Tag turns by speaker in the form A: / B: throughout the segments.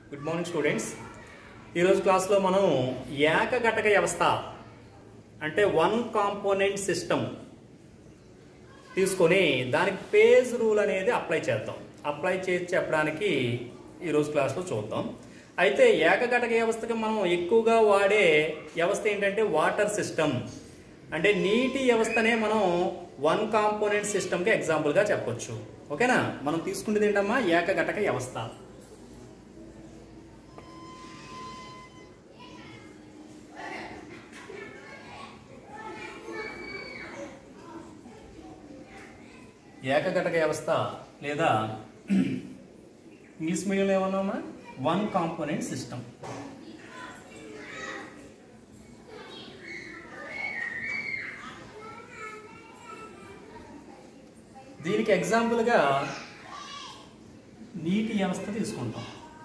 A: good morning students ఈరోజు క్లాస్లో మనం ఏకఘటక వ్యవస్థ అంటే వన్ కాంపోనెంట్ సిస్టమ్ తీసుకొని దానికి పేజ్ రూల్ అనేది అప్లై చేద్దాం అప్లై చేసి చెప్పడానికి ఈరోజు క్లాస్లో చూద్దాం అయితే ఏకఘటక వ్యవస్థకి మనం ఎక్కువగా వాడే వ్యవస్థ ఏంటంటే వాటర్ సిస్టమ్ అంటే నీటి వ్యవస్థనే మనం వన్ కాంపోనెంట్ సిస్టమ్కి ఎగ్జాంపుల్గా చెప్పొచ్చు ఓకేనా మనం తీసుకునేది ఏంటమ్మా ఏకఘటక వ్యవస్థ ఏకఘటక వ్యవస్థ లేదా ఇంగ్లీష్ మీడియంలో ఏమన్నామా వన్ కాంపోనెంట్ సిస్టమ్ దీనికి ఎగ్జాంపుల్గా నీటి వ్యవస్థ తీసుకుంటాం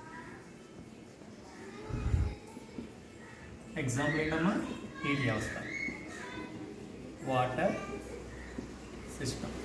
A: ఎగ్జాంపుల్ ఏంటమ్మా నీటి వ్యవస్థ వాటర్ సిస్టమ్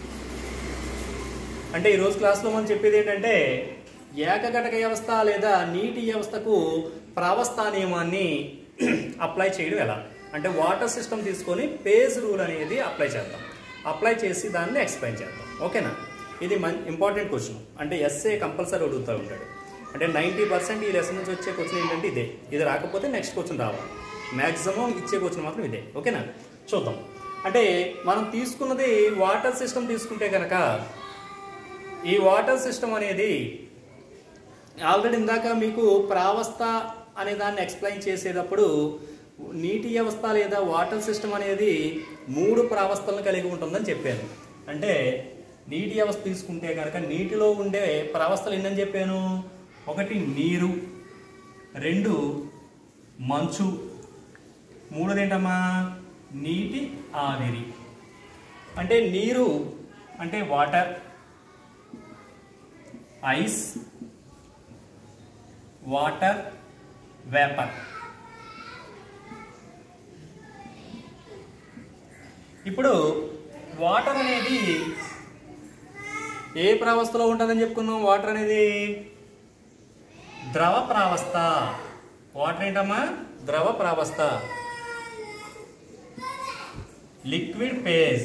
A: అంటే ఈరోజు క్లాస్లో మనం చెప్పేది ఏంటంటే ఏకఘటక వ్యవస్థ లేదా నీటి వ్యవస్థకు ప్రావస్థా నియమాన్ని అప్లై చేయడం ఎలా అంటే వాటర్ సిస్టమ్ తీసుకొని పేజ్ రూల్ అనేది అప్లై చేద్దాం అప్లై చేసి దాన్ని ఎక్స్ప్లెయిన్ చేద్దాం ఓకేనా ఇది మన్ ఇంపార్టెంట్ క్వశ్చన్ అంటే ఎస్ఏ కంపల్సరీ అడుగుతూ ఉంటాడు అంటే నైంటీ పర్సెంట్ ఈ లెసన్ నుంచి వచ్చే క్వశ్చన్ ఏంటంటే ఇదే ఇది రాకపోతే నెక్స్ట్ క్వశ్చన్ రావాలి మ్యాక్సిమం ఇచ్చే క్వశ్చన్ మాత్రం ఇదే ఓకేనా చూద్దాం అంటే మనం తీసుకున్నది వాటర్ సిస్టమ్ తీసుకుంటే కనుక ఈ వాటర్ సిస్టమ్ అనేది ఆల్రెడీ ఇందాక మీకు ప్రావస్థ అనే దాన్ని ఎక్స్ప్లెయిన్ చేసేటప్పుడు నీటి వ్యవస్థ లేదా వాటర్ సిస్టమ్ అనేది మూడు ప్రావస్థలను కలిగి ఉంటుందని చెప్పాను అంటే నీటి వ్యవస్థ తీసుకుంటే కనుక నీటిలో ఉండే ప్రావస్థలు ఎన్నని చెప్పాను ఒకటి నీరు రెండు మంచు మూడోది ఏంటమ్మా నీటి ఆవిరి అంటే నీరు అంటే వాటర్ ఐస్ వాటర్ వేపర్ ఇప్పుడు వాటర్ అనేది ఏ ప్రావస్థలో ఉంటుందని చెప్పుకున్నాం వాటర్ అనేది ద్రవ ప్రావస్థ వాటర్ ఏంటమ్మా ద్రవ ప్రావస్థ లిక్విడ్ పేజ్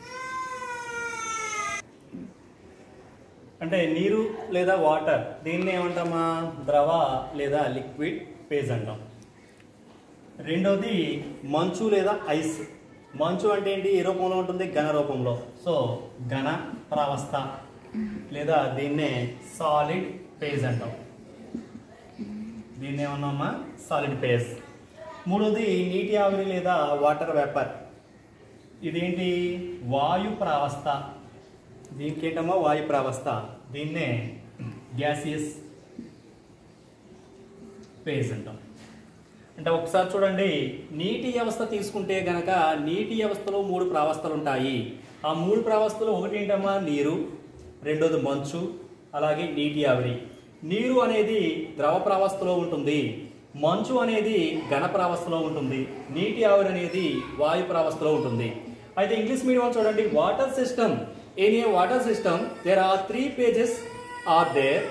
A: అంటే నీరు లేదా వాటర్ దీన్ని ఏమంటామా ద్రవ లేదా లిక్విడ్ పేజ్ అంటాం రెండోది మంచు లేదా ఐస్ మంచు అంటే ఏంటి ఏ రూపంలో ఉంటుంది ఘన రూపంలో సో ఘన ప్రావస్థ లేదా దీన్నే సాలిడ్ పేజ్ అంటాం దీన్ని ఏమన్నామా సాలిడ్ పేజ్ మూడోది నీటి ఆవిరి లేదా వాటర్ వేపర్ ఇదేంటి వాయు ప్రావస్థ దీనికి ఏంటమ్మా వాయు ప్రావస్థ దీన్నే గ్యాసియస్ పేజ్ అంటాం అంటే ఒకసారి చూడండి నీటి వ్యవస్థ తీసుకుంటే గనక నీటి వ్యవస్థలో మూడు ప్రావస్థలు ఉంటాయి ఆ మూడు ప్రావస్థలు ఒకటి ఏంటమ్మా నీరు రెండోది మంచు అలాగే నీటి ఆవిరి నీరు అనేది ద్రవ ప్రావస్థలో ఉంటుంది మంచు అనేది ఘన ప్రావస్థలో ఉంటుంది నీటి ఆవిరి అనేది వాయు ప్రావస్థలో ఉంటుంది అయితే ఇంగ్లీష్ మీడియం చూడండి water system in a water system there are three pages are there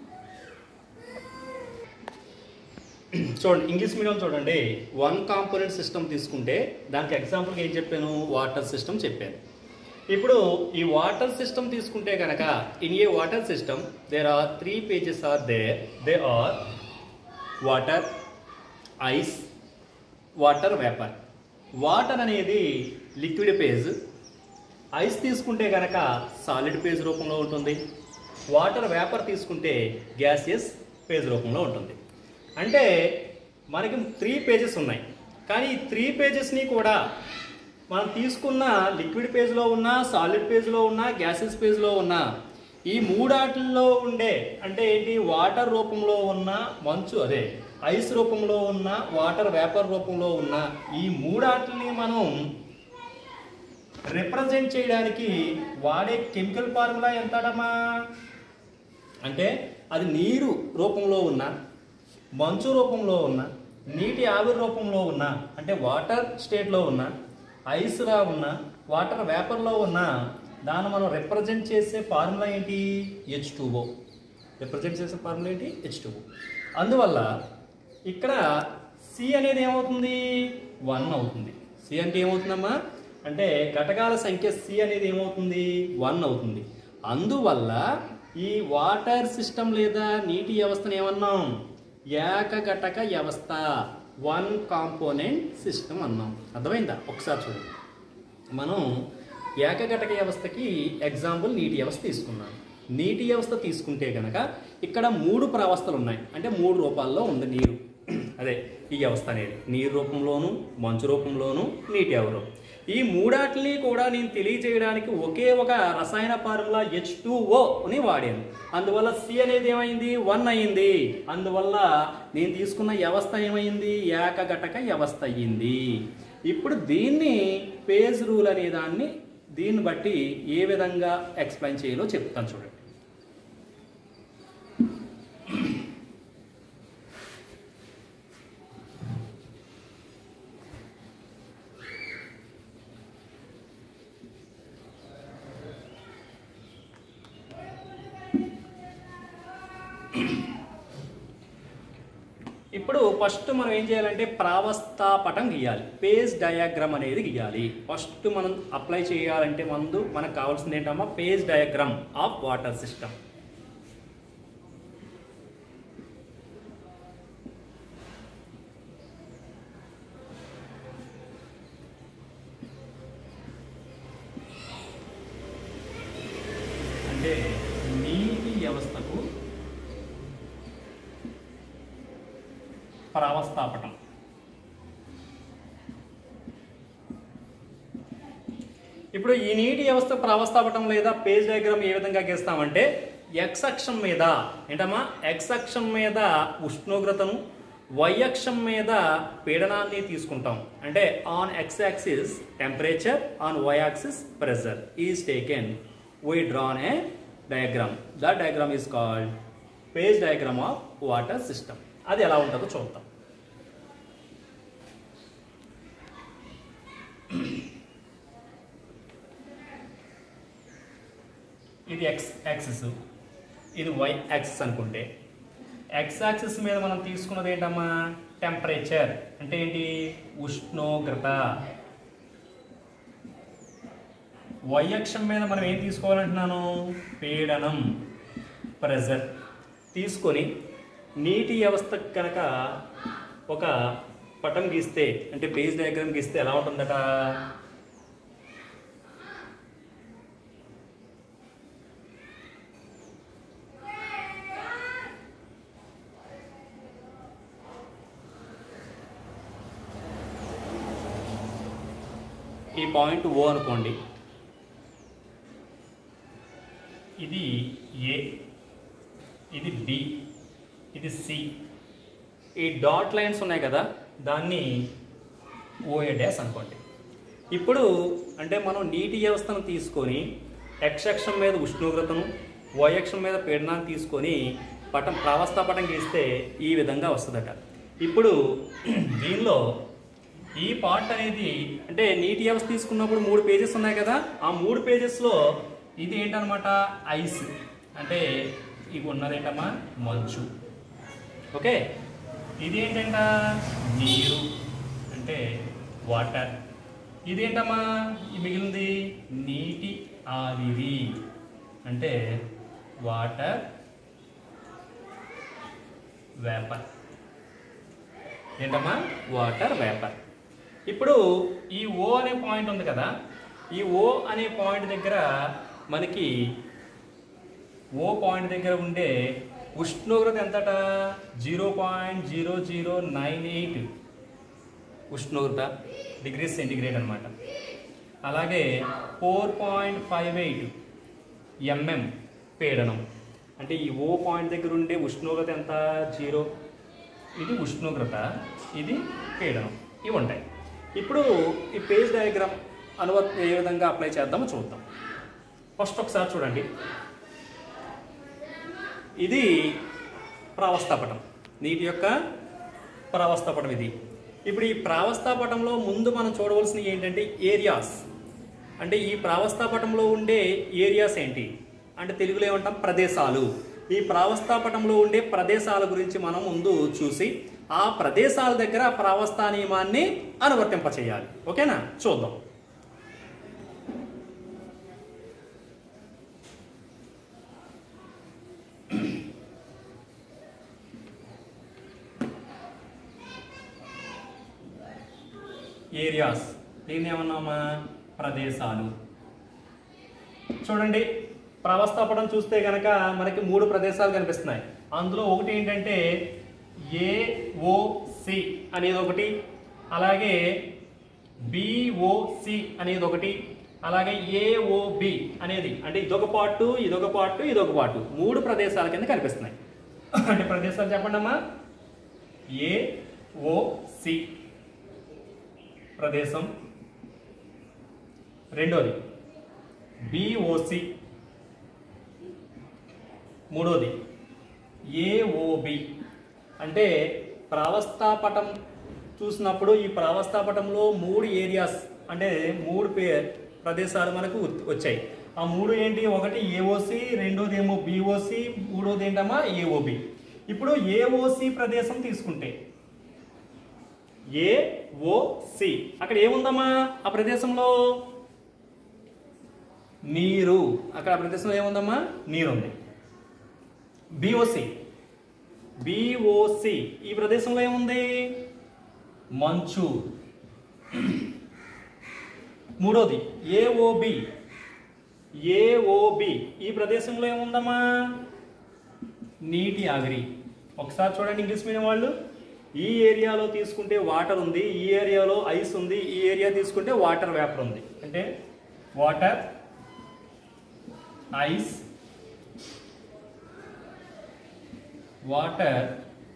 A: చూడండి ఇంగ్లీష్ మీడియం చూడండి వన్ కాంపోనెంట్ సిస్టమ్ తీసుకుంటే దానికి ఎగ్జాంపుల్గా ఏం చెప్పాను వాటర్ సిస్టమ్ చెప్పాను ఇప్పుడు ఈ వాటర్ సిస్టమ్ తీసుకుంటే కనుక in a water system there are three phases are there they are water ice water vapour water అనేది లిక్విడ్ పేజ్ ఐస్ తీసుకుంటే కనుక సాలిడ్ పేజ్ రూపంలో ఉంటుంది వాటర్ వేపర్ తీసుకుంటే గ్యాసియస్ పేజ్ రూపంలో ఉంటుంది అంటే మనకి త్రీ పేజెస్ ఉన్నాయి కానీ ఈ త్రీ పేజెస్ని కూడా మనం తీసుకున్న లిక్విడ్ పేజ్లో ఉన్న సాలిడ్ పేజ్లో ఉన్న గ్యాసెస్ పేజ్లో ఉన్న ఈ మూడాటిల్లో ఉండే అంటే ఏంటి వాటర్ రూపంలో ఉన్న మంచు అదే ఐస్ రూపంలో ఉన్న వాటర్ వేపర్ రూపంలో ఉన్న ఈ మూడాటిని మనం రిప్రజెంట్ చేయడానికి వాడే కెమికల్ ఫార్ములా ఎంతడమ్మా అంటే అది నీరు రూపంలో ఉన్న మంచు రూపంలో ఉన్న నీటి ఆవిరి రూపంలో ఉన్న అంటే వాటర్ స్టేట్లో ఉన్న ఐస్లా ఉన్న వాటర్ వేపర్లో ఉన్న దాన్ని మనం రిప్రజెంట్ చేసే ఫార్ములా ఏంటి హెచ్ టూఓ రిప్రజెంట్ చేసే ఫార్ములా ఏంటి హెచ్ టూ అందువల్ల ఇక్కడ సి అనేది ఏమవుతుంది వన్ అవుతుంది సి అంటే ఏమవుతుందమ్మా అంటే ఘటకాల సంఖ్య సి అనేది ఏమవుతుంది వన్ అవుతుంది అందువల్ల ఈ వాటర్ సిస్టమ్ లేదా నీటి వ్యవస్థను ఏమన్నాం ఏకఘటక వ్యవస్థ వన్ కాంపోనెంట్ సిస్టమ్ అన్నాం అర్థమైందా ఒకసారి చూడండి మనం ఏకఘటక వ్యవస్థకి ఎగ్జాంపుల్ నీటి వ్యవస్థ తీసుకున్నాం నీటి వ్యవస్థ తీసుకుంటే కనుక ఇక్కడ మూడు ప్రవస్థలు ఉన్నాయి అంటే మూడు రూపాల్లో ఉంది నీరు అదే ఈ వ్యవస్థ అనేది నీరు రూపంలోను మంచు రూపంలోను నీటి ఎవరు ఈ మూడాటిని కూడా నేను తెలియజేయడానికి ఒకే ఒక రసాయన ఫార్ములా హెచ్ అని వాడాను అందువల్ల సి అనేది ఏమైంది వన్ అయింది అందువల్ల నేను తీసుకున్న వ్యవస్థ ఏమైంది ఏకఘటక వ్యవస్థ అయ్యింది ఇప్పుడు దీన్ని పేజ్ రూల్ అనే దాన్ని దీన్ని బట్టి ఏ విధంగా ఎక్స్ప్లెయిన్ చేయాలో చెప్తాను చూడండి ఇప్పుడు ఫస్ట్ మనం ఏం చేయాలంటే ప్రావస్థాపటం గీయాలి పేజ్ డయాగ్రామ్ అనేది గీయాలి ఫస్ట్ మనం అప్లై చేయాలంటే ముందు మనకు కావాల్సింది ఏంటమ్మా phase diagram of water system అంటే నీటి వ్యవస్థకు ప్రావస్థాపటం ఇప్పుడు ఈ నీటి వ్యవస్థ ప్రావస్థాపటం లేదా పేజ్ డయాగ్రామ్ ఏ విధంగా గీస్తామంటే ఎక్స్ అక్షం మీద ఏంటమ్మా ఎక్స్ అక్షం మీద ఉష్ణోగ్రతను y అక్షం మీద పీడనాన్ని తీసుకుంటాం అంటే on X axis temperature on y axis pressure is taken we drawn a diagram the diagram is called phase diagram of water system అది ఎలా ఉంటుందో చూద్దాం ఇది ఎక్స్ యాక్సిస్ ఇది వై యాక్సిస్ అనుకుంటే ఎక్స్ యాక్సిస్ మీద మనం తీసుకున్నది ఏంటమ్మా టెంపరేచర్ అంటే ఏంటి ఉష్ణోగ్రత వై అక్షం మీద మనం ఏం తీసుకోవాలంటున్నాను పీడనం ప్రెజర్ తీసుకొని నీటి వ్యవస్థ కనుక ఒక పటం గీస్తే అంటే పేజ్ డయాగ్రామ్ గీస్తే ఎలా ఉంటుందట ఈ పాయింట్ ఓ అనుకోండి ఇది ఏ ఇది బి ఇది సి ఈ డాట్ లైన్స్ ఉన్నాయి కదా దాన్ని ఓఏ డాష్ అనుకోండి ఇప్పుడు అంటే మనం నీటి వ్యవస్థను తీసుకొని ఎక్స్ అక్షం మీద ఉష్ణోగ్రతను వై అక్షం మీద పీడనాన్ని తీసుకొని పటం ప్రావస్థా పటం గీస్తే ఈ విధంగా వస్తుందట ఇప్పుడు దీనిలో ఈ పార్ట్ అనేది అంటే నీటి వ్యవస్థ తీసుకున్నప్పుడు మూడు పేజెస్ ఉన్నాయి కదా ఆ మూడు పేజెస్లో ఇది ఏంటనమాట ఐస్ అంటే ఇవి ఉన్నదేంటమ్మా మంచు ఓకే ఇది ఏంటంట నీరు అంటే వాటర్ ఇదేంటమ్మా ఈ మిగిలింది నీటి ఆవిరి అంటే వాటర్ వేపర్ ఏంటమ్మా వాటర్ వేపర్ ఇప్పుడు ఈ ఓ అనే పాయింట్ ఉంది కదా ఈ ఓ అనే పాయింట్ దగ్గర మనకి ఓ పాయింట్ దగ్గర ఉండే ఉష్ణోగ్రత ఎంతట zero point zero zero nine eight ఉష్ణోగ్రత డిగ్రీ సెంటిగ్రేడ్ అనమాట అలాగే four point five eight mm పీడనం అంటే ఈ ఓ పాయింట్ దగ్గర ఉండే ఉష్ణోగ్రత ఎంత జీరో ఇది ఉష్ణోగ్రత ఇది పీడనం ఇవి ఉంటాయి ఇప్పుడు ఈ పేజ్ డయాగ్రామ్ అనువత్ ఏ విధంగా అప్లై చేద్దామో చూద్దాం ఫస్ట్ ఒకసారి చూడండి ఇది ప్రావస్థాపటం నీటి యొక్క ప్రావస్థాపటం ఇది ఇప్పుడు ఈ ప్రావస్థాపటంలో ముందు మనం చూడవలసినవి ఏంటంటే ఏరియాస్ అంటే ఈ ప్రావస్థాపటంలో ఉండే ఏరియాస్ ఏంటి అంటే తెలుగులో ఏమంటాం ప్రదేశాలు ఈ ప్రావస్థాపటంలో ఉండే ప్రదేశాల గురించి మనం ముందు చూసి ఆ ప్రదేశాల దగ్గర ప్రావస్థా నియమాన్ని అనువర్తింపచేయాలి ఓకేనా చూద్దాం ఏరియాస్ దీన్ని ఏమన్నామా ప్రదేశాలు చూడండి ప్రవస్థాపడం చూస్తే గనక మనకి మూడు ప్రదేశాలు కనిపిస్తున్నాయి అందులో ఒకటి ఏంటంటే ఏఓసి అనేది ఒకటి అలాగే బిఓసి అనేది ఒకటి అలాగే ఏఓబి అనేది అంటే ఇదొక పార్టు ఇదొక పార్టు ఇదొక పార్టు మూడు ప్రదేశాల కింద కనిపిస్తున్నాయి అంటే ప్రదేశాలు చెప్పండి అమ్మా ఏఓసి ప్రదేశం రెండోది బిఓసి మూడోది ఏఓబి అంటే ప్రావస్థాపటం చూసినప్పుడు ఈ ప్రావస్థాపటంలో మూడు ఏరియాస్ అంటే మూడు పే ప్రదేశాలు మనకు ఉత్- వచ్చాయి ఆ మూడు ఏంటి ఒకటి ఏఓసి రెండోది ఏమో బిఓసి మూడోది ఏంటమ్మా ఏఓబి ఇప్పుడు ఏఓసి ప్రదేశం తీసుకుంటే ఏఓసి అక్కడ ఏముందమ్మా ఆ ప్రదేశంలో నీరు అక్కడ ఆ ప్రదేశంలో ఏముందమ్మా నీరు ఉంది బిఓసి బిఓసి ఈ ప్రదేశంలో ఏముంది మంచు మూడోది ఏఓబి ఏఓబి ఈ ప్రదేశంలో ఏముందమ్మా నీటి ఆవిరి ఒకసారి చూడండి ఇంగ్లీష్ మీడియం వాళ్ళు ఈ ఏరియాలో తీసుకుంటే వాటర్ ఉంది ఈ ఏరియాలో ఐస్ ఉంది ఈ ఏరియా తీసుకుంటే వాటర్ వేపర్ ఉంది అంటే వాటర్ ఐస్ వాటర్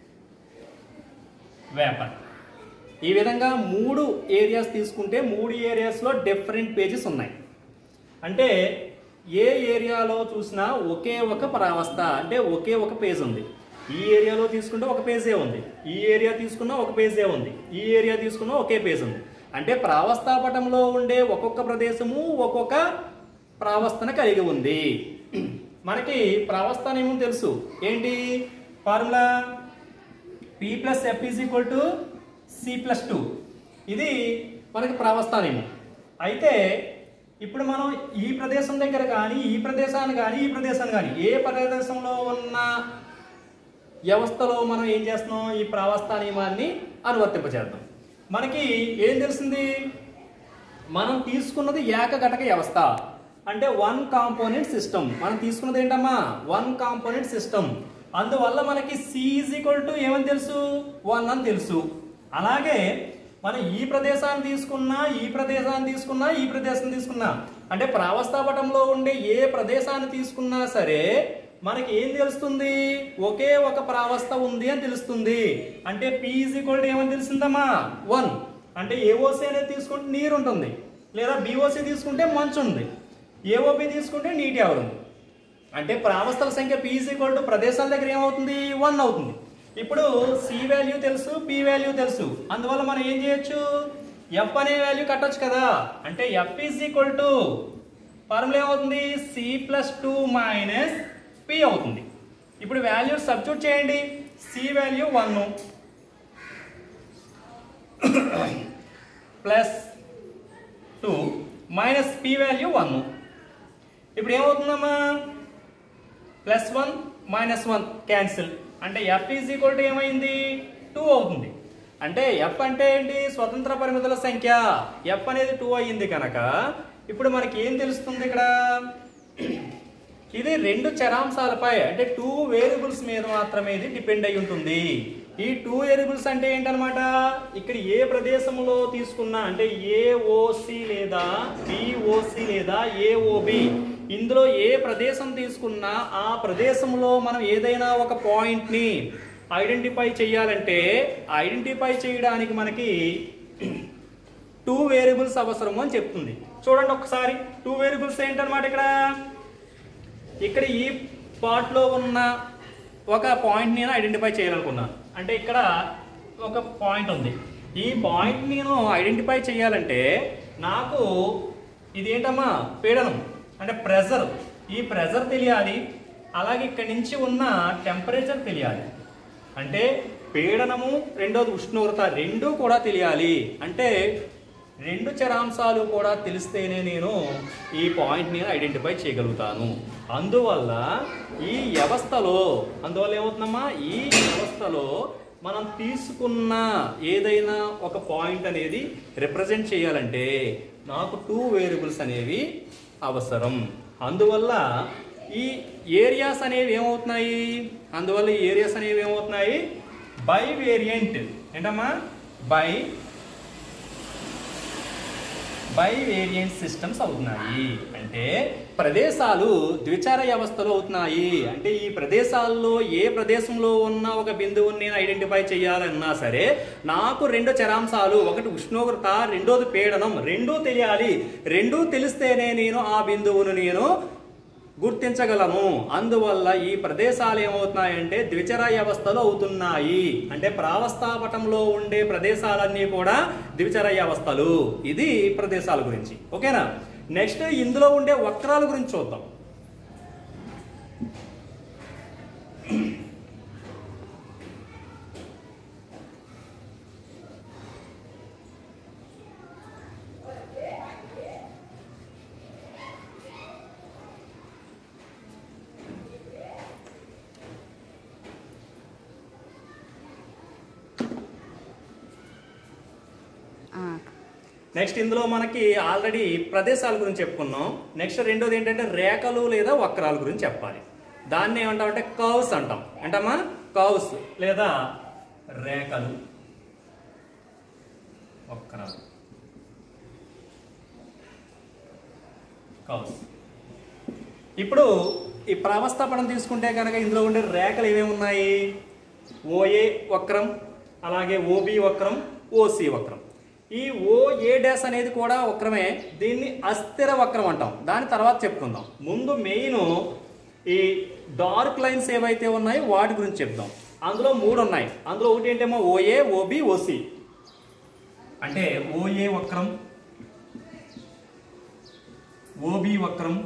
A: వేపర్ ఈ విధంగా మూడు ఏరియాస్ తీసుకుంటే మూడు ఏరియాస్లో డిఫరెంట్ పేజెస్ ఉన్నాయి అంటే ఏ ఏరియాలో చూసినా ఒకే ఒక పరావస్థ అంటే ఒకే ఒక పేజ్ ఉంది ఈ ఏరియాలో తీసుకుంటే ఒక పేజే ఉంది ఈ ఏరియా తీసుకున్నా ఒక పేజే ఉంది ఈ ఏరియా తీసుకున్నా ఒకే పేజ్ ఉంది అంటే ప్రావస్థాపటంలో ఉండే ఒక్కొక్క ప్రదేశము ఒక్కొక్క ప్రావస్థన కలిగి ఉంది మనకి ప్రావస్థానం ఏమో తెలుసు ఏంటి formula P plus F is equal to C plus two ఇది మనకి ప్రావస్థానం అయితే ఇప్పుడు మనం ఈ ప్రదేశం దగ్గర కానీ ఈ ప్రదేశాన్ని కానీ ఈ ప్రదేశాన్ని కానీ ఏ ప్రదేశంలో ఉన్న వ్యవస్థలో మనం ఏం చేస్తున్నాం ఈ ప్రావస్థా నియమాన్ని అనువర్తింపచేద్దాం మనకి ఏం తెలిసింది మనం తీసుకున్నది ఏకఘటక వ్యవస్థ అంటే వన్ కాంపోనెంట్ సిస్టమ్ మనం తీసుకున్నది ఏంటమ్మా వన్ కాంపోనెంట్ సిస్టమ్ అందువల్ల మనకి సి ఈజ్ ఈక్వల్ టు ఏమని తెలుసు వన్ అని తెలుసు అలాగే మనం ఈ ప్రదేశాన్ని తీసుకున్నా ఈ ప్రదేశాన్ని తీసుకున్నా ఈ ప్రదేశం తీసుకున్నా అంటే ప్రావస్థాపటంలో ఉండే ఏ ప్రదేశాన్ని తీసుకున్నా సరే మనకి ఏం తెలుస్తుంది ఒకే ఒక ప్రావస్థ ఉంది అని తెలుస్తుంది అంటే పి ఈజ్ ఈక్వల్ టు ఏమని తెలిసిందమ్మా వన్ అంటే ఏఓసి అనేది తీసుకుంటే నీరు ఉంటుంది లేదా బిఓసి తీసుకుంటే మంచు ఉంది ఏఓబి తీసుకుంటే నీటి ఆవిరి ఉంది అంటే ప్రావస్థల సంఖ్య పి ఈజ్ ఈక్వల్ టు ప్రదేశాల దగ్గర ఏమవుతుంది వన్ అవుతుంది ఇప్పుడు సి వాల్యూ తెలుసు పి వాల్యూ తెలుసు అందువల్ల మనం ఏం చేయొచ్చు ఎఫ్ అనే వాల్యూ కట్టొచ్చు కదా అంటే F is equal to formula ఏమవుతుంది C plus two minus P అవుతుంది ఇప్పుడు వాల్యూ సబ్స్టిట్యూట్ చేయండి C value one plus two minus P value one ఇప్పుడు ఏమవుతుందమ్మా plus one minus one cancel అంటే ఎఫ్ ఈజ్ ఈక్వల్ టు ఏమైంది టూ అవుతుంది అంటే ఎఫ్ అంటే ఏంటి స్వతంత్ర పరిమితుల సంఖ్య ఎఫ్ అనేది టూ అయ్యింది కనుక ఇప్పుడు మనకి ఏం తెలుస్తుంది ఇక్కడ ఇది రెండు చరాంశాలపై అంటే టూ వేరియబుల్స్ మీద మాత్రమే ఇది డిపెండ్ అయి ఉంటుంది ఈ టూ వేరియబుల్స్ అంటే ఏంటనమాట ఇక్కడ ఏ ప్రదేశంలో తీసుకున్నా అంటే ఏఓసి లేదా బిఓసి లేదా ఏఓబి ఇందులో ఏ ప్రదేశం తీసుకున్నా ఆ ప్రదేశంలో మనం ఏదైనా ఒక పాయింట్ని ఐడెంటిఫై చేయాలంటే ఐడెంటిఫై చేయడానికి మనకి టూ వేరియబుల్స్ అవసరము అని చెప్తుంది చూడండి ఒకసారి టూ వేరియబుల్స్ ఏంటన్నమాట ఇక్కడ ఇక్కడ ఈ పార్ట్లో ఉన్న ఒక పాయింట్ నేను ఐడెంటిఫై చేయాలనుకున్నాను అంటే ఇక్కడ ఒక పాయింట్ ఉంది ఈ పాయింట్ నేను ఐడెంటిఫై చేయాలంటే నాకు ఇది ఏంటమ్మా పీడనం అంటే ప్రెజర్ ఈ ప్రెజర్ తెలియాలి అలాగే ఇక్కడి నుంచి ఉన్న టెంపరేచర్ తెలియాలి అంటే పీడనము రెండోది ఉష్ణోగ్రత రెండూ కూడా తెలియాలి అంటే రెండు చరాంశాలు కూడా తెలిస్తేనే నేను ఈ పాయింట్ని ఐడెంటిఫై చేయగలుగుతాను అందువల్ల ఈ వ్యవస్థలో అందువల్ల ఏమవుతుందమ్మా ఈ వ్యవస్థలో మనం తీసుకున్న ఏదైనా ఒక పాయింట్ అనేది రిప్రజెంట్ చేయాలంటే నాకు టూ వేరియబుల్స్ అనేవి అవసరం అందువల్ల ఈ ఏరియాస్ అనేవి ఏమవుతున్నాయి అందువల్ల ఈ ఏరియాస్ అనేవి ఏమవుతున్నాయి బై వేరియంట్ ఏంటమ్మా బై బై వేరియంట్ సిస్టమ్స్ అవుతున్నాయి అంటే ప్రదేశాలు ద్విచార వ్యవస్థలో అవుతున్నాయి అంటే ఈ ప్రదేశాల్లో ఏ ప్రదేశంలో ఉన్న ఒక బిందువుని నేను ఐడెంటిఫై చేయాలన్నా సరే నాకు రెండు చరాంశాలు ఒకటి ఉష్ణోగ్రత రెండోది పీడనం రెండూ తెలియాలి రెండూ తెలిస్తేనే నేను ఆ బిందువును నేను గుర్తించగలను అందువల్ల ఈ ప్రదేశాలు ఏమవుతున్నాయంటే ద్విచర వ్యవస్థలో అవుతున్నాయి అంటే ప్రావస్థాపటంలో ఉండే ప్రదేశాలన్నీ కూడా ద్విచర వ్యవస్థలు ఇది ప్రదేశాల గురించి ఓకేనా నెక్స్ట్ ఇందులో ఉండే వక్రాల గురించి చూద్దాం
B: ఆ,
A: నెక్స్ట్ ఇందులో మనకి ఆల్రెడీ ప్రదేశాల గురించి చెప్పుకున్నాం నెక్స్ట్ రెండోది ఏంటంటే రేఖలు లేదా వక్రాల గురించి చెప్పాలి దాన్ని ఏమంటాం అంటే కర్వ్స్ అంటాం అంటామా కర్వ్స్ లేదా రేఖలు వక్రాలు కర్వ్స్ ఇప్పుడు ఈ ప్రావస్థాపనం తీసుకుంటే కనుక ఇందులో ఉండే రేఖలు ఏమేమి ఉన్నాయి ఓఏ వక్రం అలాగే ఓబి వక్రం ఓసి వక్రం ఈ ఓఏ డాష్ అనేది కూడా వక్రమే దీన్ని అస్థిర వక్రం అంటాం దాని తర్వాత చెప్పుకుందాం ముందు మెయిన్ ఈ డార్క్ లైన్స్ ఏవైతే ఉన్నాయో వాటి గురించి చెప్దాం అందులో మూడు ఉన్నాయి అందులో ఒకటి ఏంటేమో ఓఏ ఓబి ఓసి అంటే ఓఏ వక్రం ఓబి వక్రం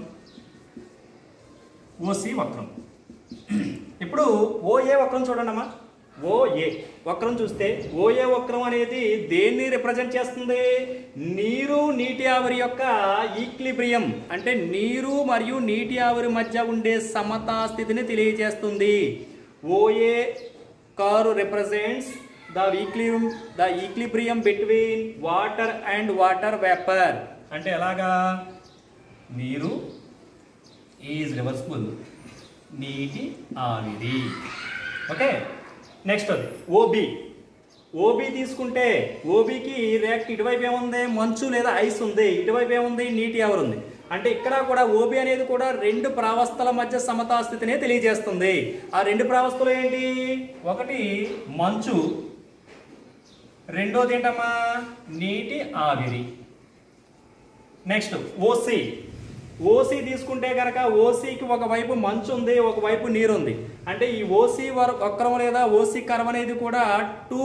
A: ఓసి వక్రం ఇప్పుడు ఓఏ వక్రం చూడండి అమ్మా ఓఏ వక్రం చూస్తే ఓఏ వక్రం అనేది దేన్ని రిప్రజెంట్ చేస్తుంది నీరు నీటి ఆవిరి యొక్క ఈక్లిబ్రియం అంటే నీరు మరియు నీటి ఆవిరి మధ్య ఉండే సమతా స్థితిని తెలియజేస్తుంది OA curve represents the equilibrium the equilibrium between water and water vapour అంటే ఎలాగా నీరు ఈజ్ రివర్సిబుల్ నీటి ఆవిరి ఓకే నెక్స్ట్ అది ఓబి ఓబి తీసుకుంటే ఓబికి రేక్ ఇటువైపు ఏముంది మంచు లేదా ఐస్ ఉంది ఇటువైపు ఏముంది నీటి ఆవిరి ఉంది అంటే ఇక్కడ కూడా ఓబి అనేది కూడా రెండు ప్రావస్థల మధ్య సమతా స్థితినే తెలియజేస్తుంది ఆ రెండు ప్రావస్థలు ఏంటి ఒకటి మంచు రెండోది ఏంటమ్మా నీటి ఆవిరి నెక్స్ట్ ఓసి ఓసి తీసుకుంటే కనుక ఓసికి ఒకవైపు మంచు ఉంది ఒకవైపు నీరు ఉంది అంటే ఈ ఓసి వక్రం లేదా ఓసి కర్వ్ అనేది కూడా టూ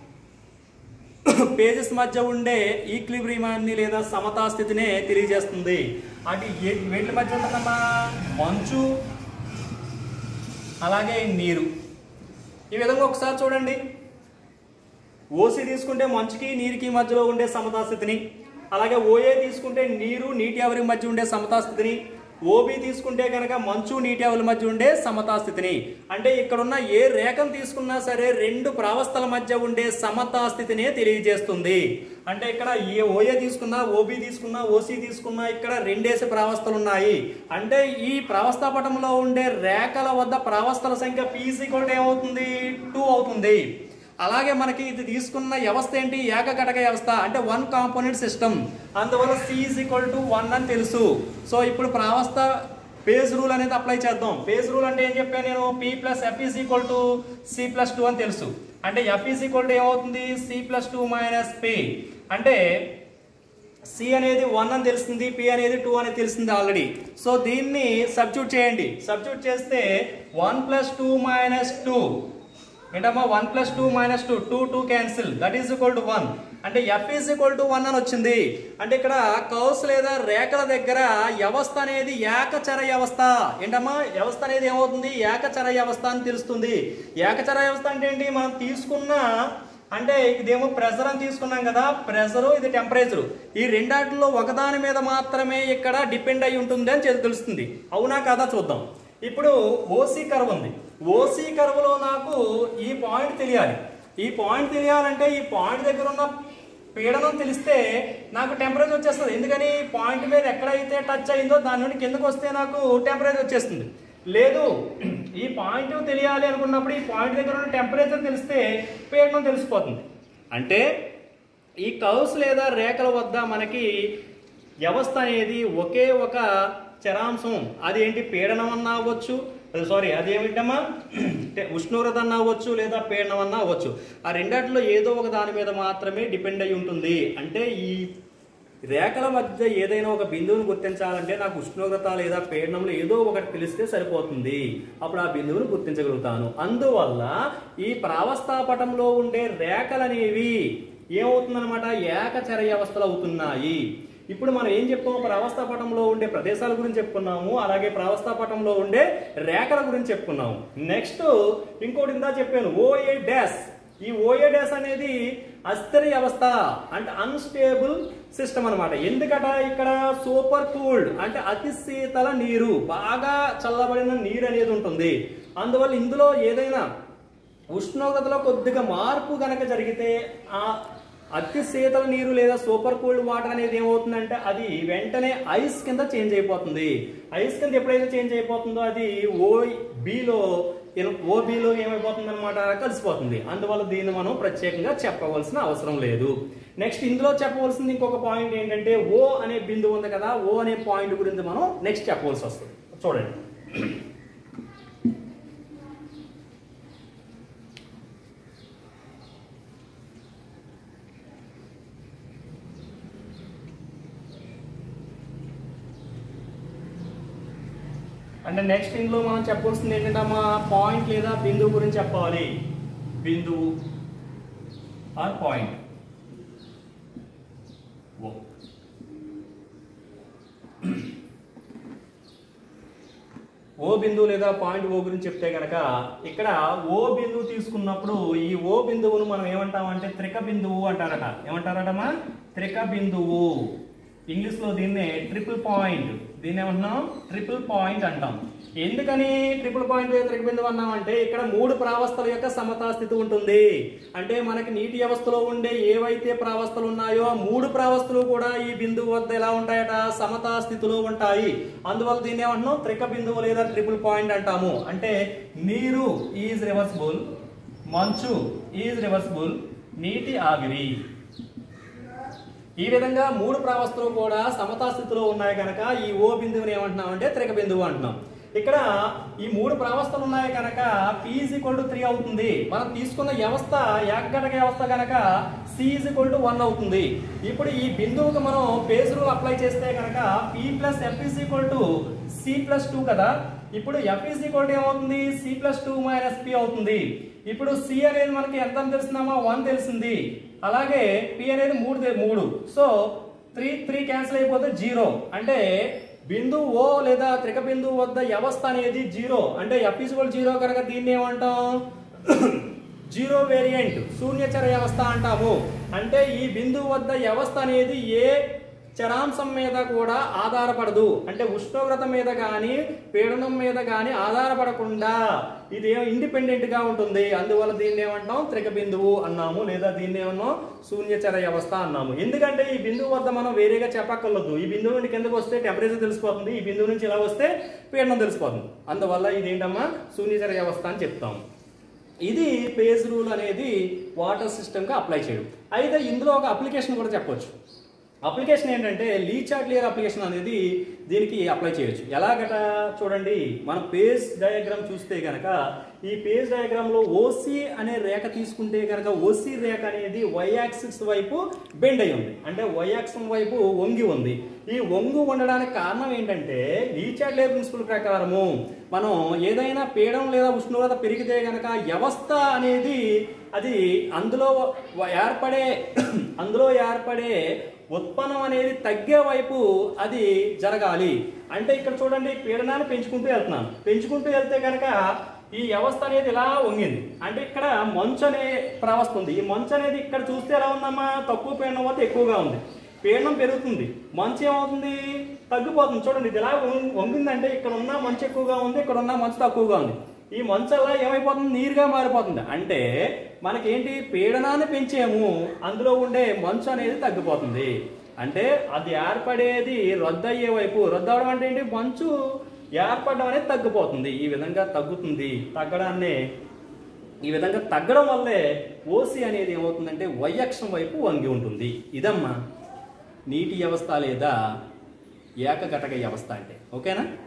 A: పేజెస్ మధ్య ఉండే ఈక్లిబ్రియాన్ని లేదా సమతా స్థితినే తెలియజేస్తుంది అది ఏ- వేటి మధ్య ఉంటుందమ్మా మంచు అలాగే నీరు ఈ విధంగా ఒకసారి చూడండి ఓసి తీసుకుంటే మంచుకి నీరుకి మధ్యలో ఉండే సమతా స్థితిని అలాగే ఓఏ తీసుకుంటే నీరు నీటి ఆవిరి మధ్య ఉండే సమతా స్థితిని ఓబి తీసుకుంటే కనుక మంచు నీటి ఆవిరి మధ్య ఉండే సమతా స్థితిని అంటే ఇక్కడున్న ఏ రేఖను తీసుకున్నా సరే రెండు ప్రావస్థల మధ్య ఉండే సమతా స్థితినే తెలియజేస్తుంది అంటే ఇక్కడ ఏ ఓఏ తీసుకున్నా ఓబి తీసుకున్నా ఓసి తీసుకున్నా ఇక్కడ రెండేసి ప్రావస్థలు ఉన్నాయి అంటే ఈ ప్రావస్థాపటంలో ఉండే రేఖల వద్ద ప్రావస్థల సంఖ్య పీసీ కూడా ఏమవుతుంది టూ అవుతుంది అలాగే మనకి ఇది తీసుకున్న వ్యవస్థ ఏంటి ఏకఘటక వ్యవస్థ అంటే వన్ కాంపోనెంట్ సిస్టమ్ అందువల్ల C is equal to one అని తెలుసు సో ఇప్పుడు ప్రావస్థ పేజ్ రూల్ అనేది అప్లై చేద్దాం పేజ్ రూల్ అంటే ఏం చెప్పాను నేను P plus F is equal to C plus two అని తెలుసు అంటే ఎఫ్ ఈజ్ ఈక్వల్ టు ఏమవుతుంది C plus two minus P అంటే సి అనేది వన్ అని తెలుస్తుంది పి అనేది టూ అని తెలిసింది ఆల్రెడీ సో దీన్ని సబ్స్టిట్యూట్ చేయండి సబ్స్టిట్యూట్ చేస్తే one plus two minus two ఏంటమ్మా one plus two minus two two two cancel that is equal to one అంటే F is equal to one అని వచ్చింది అంటే ఇక్కడ కౌస్ లేదా రేఖల దగ్గర వ్యవస్థ అనేది ఏకచర వ్యవస్థ ఏంటమ్మా వ్యవస్థ అనేది ఏమవుతుంది ఏకచర వ్యవస్థ అని తెలుస్తుంది ఏకచర వ్యవస్థ అంటే ఏంటి మనం తీసుకున్న అంటే ఇదేమో ప్రెషర్ అని తీసుకున్నాం కదా ప్రెషరు ఇది టెంపరేచర్ ఈ రెండాటిలో ఒకదాని మీద మాత్రమే ఇక్కడ డిపెండ్ అయి ఉంటుంది అని తెలు- తెలుస్తుంది అవునా కాదా చూద్దాం ఇప్పుడు ఓసీ కర్వ్ ఉంది ఓసీ కర్వ్లో నాకు ఈ పాయింట్ తెలియాలి ఈ పాయింట్ తెలియాలంటే ఈ పాయింట్ దగ్గర ఉన్న పీడనం తెలిస్తే నాకు టెంపరేచర్ వచ్చేస్తుంది ఎందుకని పాయింట్ మీద ఎక్కడైతే టచ్ అయిందో దాని నుండి కిందకు వస్తే నాకు టెంపరేచర్ వచ్చేస్తుంది లేదు ఈ పాయింట్ తెలియాలి అనుకున్నప్పుడు ఈ పాయింట్ దగ్గర ఉన్న టెంపరేచర్ తెలిస్తే పీడనం తెలిసిపోతుంది అంటే ఈ కౌస్ లేదా రేఖల వద్ద మనకి వ్యవస్థ అనేది ఒకే ఒక చరాంశం అది ఏంటి పీడనం అన్నా అవ్వచ్చు సారీ అది ఏమిటమ్మా అంటే ఉష్ణోగ్రత అన్నా అవ్వచ్చు లేదా పీడనం అన్నా అవ్వచ్చు ఆ రెండాటిలో ఏదో ఒక దాని మీద మాత్రమే డిపెండ్ అయి ఉంటుంది అంటే ఈ రేఖల మధ్య ఏదైనా ఒక బిందువును గుర్తించాలంటే నాకు ఉష్ణోగ్రత లేదా పీడనంలో ఏదో ఒకటి తెలిస్తే సరిపోతుంది అప్పుడు ఆ బిందువును గుర్తించగలుగుతాను అందువల్ల ఈ ప్రావస్థాపటంలో ఉండే రేఖలు అనేవి ఏమవుతుందన్నమాట ఏకచర వ్యవస్థలు అవుతున్నాయి ఇప్పుడు మనం ఏం చెప్పాము ప్రావస్థాపటంలో ఉండే ప్రదేశాల గురించి చెప్పుకున్నాము అలాగే ప్రావస్థాపటంలో ఉండే రేఖల గురించి చెప్పుకున్నాము నెక్స్ట్ ఇంకోటి ఇందా చెప్పాను ఓఏ డాష్ ఈ ఓఏ డాష్ అనేది అస్థిర వ్యవస్థ అంటే అన్స్టేబుల్ సిస్టమ్ అన్నమాట ఎందుకట ఇక్కడ సూపర్ కూల్డ్ అంటే అతి శీతల నీరు బాగా చల్లబడిన నీరు అనేది ఉంటుంది అందువల్ల ఇందులో ఏదైనా ఉష్ణోగ్రతలో కొద్దిగా మార్పు గనక జరిగితే ఆ అతి శీతల నీరు లేదా సూపర్ కూల్డ్ వాటర్ అనేది ఏమవుతుందంటే అది వెంటనే ఐస్ కింద చేంజ్ అయిపోతుంది ఐస్ కింద ఎప్పుడైతే చేంజ్ అయిపోతుందో అది ఓ బిలో ఓ బిలో ఏమైపోతుంది అనమాట కలిసిపోతుంది అందువల్ల దీన్ని మనం ప్రత్యేకంగా చెప్పవలసిన అవసరం లేదు నెక్స్ట్ ఇందులో చెప్పవలసింది ఇంకొక పాయింట్ ఏంటంటే ఓ అనే బిందువు ఉంది కదా ఓ అనే పాయింట్ గురించి మనం నెక్స్ట్ చెప్పవలసి వస్తుంది చూడండి అంటే నెక్స్ట్ ఇందులో మనం చెప్పాల్సింది ఏంటంటే మా పాయింట్ లేదా బిందువు గురించి చెప్పాలి బిందువు ఆర్ పాయింట్ ఓ ఓ బిందువు లేదా పాయింట్ ఓ గురించి చెప్తే గనక ఇక్కడ ఓ బిందువు తీసుకున్నప్పుడు ఈ ఓ బిందువును మనం ఏమంటామంటే త్రిక బిందువు అంటారట ఏమంటారటమా త్రిక బిందువు ఇంగ్లీష్ లో దీన్నే ట్రిపుల్ పాయింట్ దీన్ని ఏమంటున్నాం ట్రిపుల్ పాయింట్ అంటాం ఎందుకని ట్రిపుల్ పాయింట్ లేదా త్రిక బిందువు అన్నామంటే ఇక్కడ మూడు ప్రావస్థల యొక్క సమతా స్థితి ఉంటుంది అంటే మనకి నీటి వ్యవస్థలో ఉండే ఏవైతే ప్రావస్థలు ఉన్నాయో ఆ మూడు ప్రావస్థలు కూడా ఈ బిందువు వద్ద ఎలా ఉంటాయట సమతా స్థితిలో ఉంటాయి అందువల్ల దీన్ని ఏమంటున్నాం త్రిక బిందువు లేదా ట్రిపుల్ పాయింట్ అంటాము అంటే నీరు ఈజ్ రివర్సిబుల్ మంచు ఈజ్ రివర్సిబుల్ నీటి ఆవిరి ఈ విధంగా మూడు ప్రావస్థలు కూడా సమతా స్థితిలో ఉన్నాయి కనుక ఈ ఓ బిందువుని ఏమంటున్నాం అంటే త్రిక బిందువు అంటున్నాం ఇక్కడ ఈ మూడు ప్రావస్థలు ఉన్నాయి కనుక పీజ్ ఈక్వల్ టు త్రీ అవుతుంది మనం తీసుకున్న వ్యవస్థ ఏకఘటక వ్యవస్థ కనుక C is equal to one అవుతుంది ఇప్పుడు ఈ బిందువుకి మనం పేజ్ రూల్ అప్లై చేస్తే కనుక P plus F is equal to C plus two కదా ఇప్పుడు ఎఫ్ ఈజ్ ఈక్వల్ టు ఏమవుతుంది C plus two minus P అవుతుంది ఇప్పుడు సి అనేది మనకి ఎంత అని తెలుస్తుందమ్మా వన్ తెలిసింది అలాగే పి అనేది మూడు తె- మూడు సో త్రీ త్రీ క్యాన్సిల్ అయిపోతే జీరో అంటే బిందువు ఓ లేదా త్రిక బిందువు వద్ద వ్యవస్థ అనేది జీరో అంటే ఎఫ్ ఈజ్వల్ జీరో కనుక దీన్ని ఏమంటాం జీరో వేరియంట్ శూన్యచర వ్యవస్థ అంటాము అంటే ఈ బిందువు వద్ద వ్యవస్థ అనేది ఏ చరాంశం మీద కూడా ఆధారపడదు అంటే ఉష్ణోగ్రత మీద కానీ పీడనం మీద కానీ ఆధారపడకుండా ఇది ఇండిపెండెంట్ గా ఉంటుంది అందువల్ల దీన్ని ఏమంటాం త్రిక బిందువు అన్నాము లేదా దీన్ని ఏమన్నాం శూన్యచర వ్యవస్థ అన్నాము ఎందుకంటే ఈ బిందువు వద్ద మనం వేరేగా చెప్పక్కర్లేదు ఈ బిందువు నుండి కిందకు వస్తే టెంపరేచర్ తెలిసిపోతుంది ఈ బిందువు నుంచి ఇలా వస్తే పీడనం తెలిసిపోతుంది అందువల్ల ఇది ఏంటమ్మా శూన్యచర వ్యవస్థ అని చెప్తాం ఇది పేజ్ రూల్ అనేది వాటర్ సిస్టమ్గా అప్లై చేయడం అయితే ఇందులో ఒక అప్లికేషన్ కూడా చెప్పొచ్చు అప్లికేషన్ ఏంటంటే లీ చార్ట్ క్లియర్ అప్లికేషన్ అనేది దీనికి అప్లై చేయొచ్చు ఎలాగట చూడండి మన పేజ్ డయాగ్రామ్ చూస్తే కనుక ఈ పేజ్ డయాగ్రామ్ లో ఓసి అనే రేఖ తీసుకుంటే కనుక ఓసి రేఖ అనేది వై యాక్సిస్ వైపు బెండ్ అయి ఉంది అంటే వై యాక్సిస్ వైపు వంగి ఉంది ఈ వంగు ఉండడానికి కారణం ఏంటంటే లీ చార్ట్ క్లియర్ ప్రిన్సిపల్ ప్రకారము మనం ఏదైనా పీడనం లేదా ఉష్ణోగ్రత పెరిగితే కనుక వ్యవస్థ అనేది అది అందులో వ- ఏర్పడే అందులో ఏర్పడే ఉత్పన్నం అనేది తగ్గే వైపు అది జరగాలి అంటే ఇక్కడ చూడండి పీడనాన్ని పెంచుకుంటూ వెళ్తున్నాను పెంచుకుంటూ వెళ్తే కనుక ఈ వ్యవస్థ అనేది ఇలా వంగింది అంటే ఇక్కడ మంచు అనే ప్రవస్థ ఉంది ఈ మంచు అనేది ఇక్కడ చూస్తే ఎలా ఉందమ్మా తక్కువ పీడనం వద్ద ఎక్కువగా ఉంది పీడనం పెరుగుతుంది మంచు ఏమవుతుంది తగ్గిపోతుంది చూడండి ఇది ఎలా వం- వంగిందంటే ఇక్కడ ఉన్న మంచు ఎక్కువగా ఉంది ఇక్కడ ఉన్న మంచు తక్కువగా ఉంది ఈ మంచు అలా ఏమైపోతుంది నీరుగా మారిపోతుంది అంటే మనకేంటి పీడనాన్ని పెంచాము అందులో ఉండే మంచు అనేది తగ్గిపోతుంది అంటే అది ఏర్పడేది రద్దు అయ్యే వైపు రద్దు అవడం అంటే ఏంటి మంచు ఏర్పడడం అనేది తగ్గిపోతుంది ఈ విధంగా తగ్గుతుంది తగ్గడాన్ని ఈ విధంగా తగ్గడం వల్లే ఓసి అనేది ఏమవుతుందంటే వైయక్షం వైపు వంగి ఉంటుంది ఇదమ్మా నీటి వ్యవస్థ లేదా ఏకఘటక వ్యవస్థ అంటే ఓకేనా